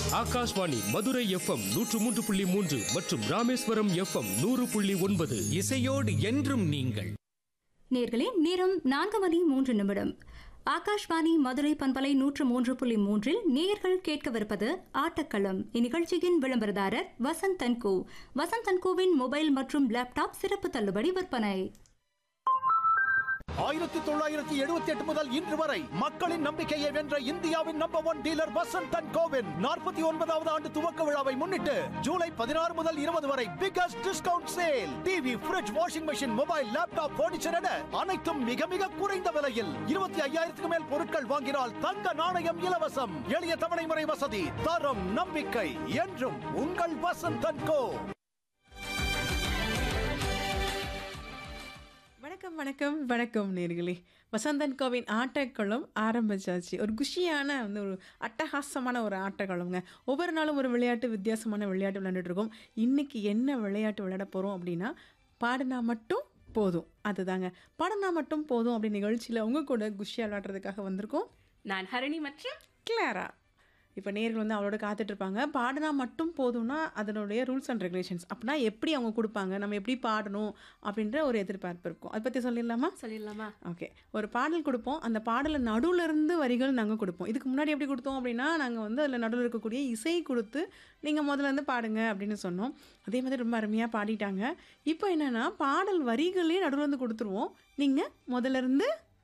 Akashvani Madurai FM நூற்று மூன்று புள்ளி மூன்று மற்றும் ராமேஸ்வரம் எஃப்எம் நூறு புள்ளி ஒன்பது இசையோடு என்றும் நீங்கள் நேர்களே நேரம் நான்கு மணி மூன்று நிமிடம் ஆகாஷ்வாணி மதுரை பண்பலை நூற்று மூன்று புள்ளி மூன்றில் நேயர்கள் கேட்கவிருப்பது ஆட்டக்களம் இந்நிகழ்ச்சியின் விளம்பரதாரர் வசந்த் தன்கோ வசந்த் தன்கோவின் மொபைல் மற்றும் லேப்டாப் சிறப்பு தள்ளுபடி விற்பனை ஆயிரத்தி தொள்ளாயிரத்தி எழுபத்தி எட்டு முதல் இன்று வரை மக்களின் நம்பிக்கையை வென்ற இந்தியாவின் number one dealer Vasanth and கோவின் நாற்பத்தி ஒன்பதாவது ஆண்டு துவக்க விழாவை முன்னிட்டு ஜூலை பதினாறு முதல் இருபது வரை biggest discount sale TV fridge washing machine mobile laptop furniture என அனைத்தும் மிக மிக குறைந்த விலையில் இருபத்தி ஐயாயிரத்துக்கு மேல் பொருட்கள் வாங்கினால் தங்க நாணயம் இலவசம் எளிய தவணை முறை வசதி தரம் நம்பிக்கை என்றும் உங்கள் வசந்த் அண்ட் கோ வணக்கம் வணக்கம் வணக்கம் நேர்களே வசந்தன் கோவின் ஆட்டக்களம் ஆரம்பிச்சாச்சு ஒரு குஷியான வந்து ஒரு அட்டகாசமான ஒரு ஆட்டக்களம்ங்க ஒவ்வொரு நாளும் ஒரு விளையாட்டு வித்தியாசமான விளையாட்டு விளையாண்டுட்டு இருக்கோம் இன்னைக்கு என்ன விளையாட்டு விளையாட போகிறோம் அப்படின்னா பாடினா மட்டும் போதும் அதுதாங்க பாடினா மட்டும் போதும் அப்படி நிகழ்ச்சியில் உங்க கூட குஷியாக விளையாடுறதுக்காக வந்திருக்கோம் நான் ஹரணி மற்றும் கிளாரா இப்போ நேர்கள் வந்து அவளோட காத்துட்டு இருப்பாங்க பாடினா மட்டும் போதும்னா அதனுடைய ரூல்ஸ் அண்ட் ரெகுலேஷன்ஸ் அப்படின்னா எப்படி அவங்க கொடுப்பாங்க நம்ம எப்படி பாடணும் அப்படின்ற ஒரு எதிர்பார்ப்பு இருக்கும் அதை பற்றி சொல்லிடலாமா சொல்லிடலாமா ஓகே ஒரு பாடல் கொடுப்போம் அந்த பாடலை நடுவுல இருந்து வரிகள் நாங்கள் கொடுப்போம் இதுக்கு முன்னாடி எப்படி கொடுத்தோம் அப்படின்னா நாங்கள் வந்து அதில் நடுவில் இருக்கக்கூடிய இசை கொடுத்து நீங்கள் முதல்ல இருந்து பாடுங்க அப்படின்னு சொன்னோம் அதே மாதிரி ரொம்ப அருமையாக பாடிட்டாங்க இப்போ என்னென்னா பாடல் வரிகளே நடுவில் இருந்து கொடுத்துருவோம் நீங்கள் முதல்ல இருந்து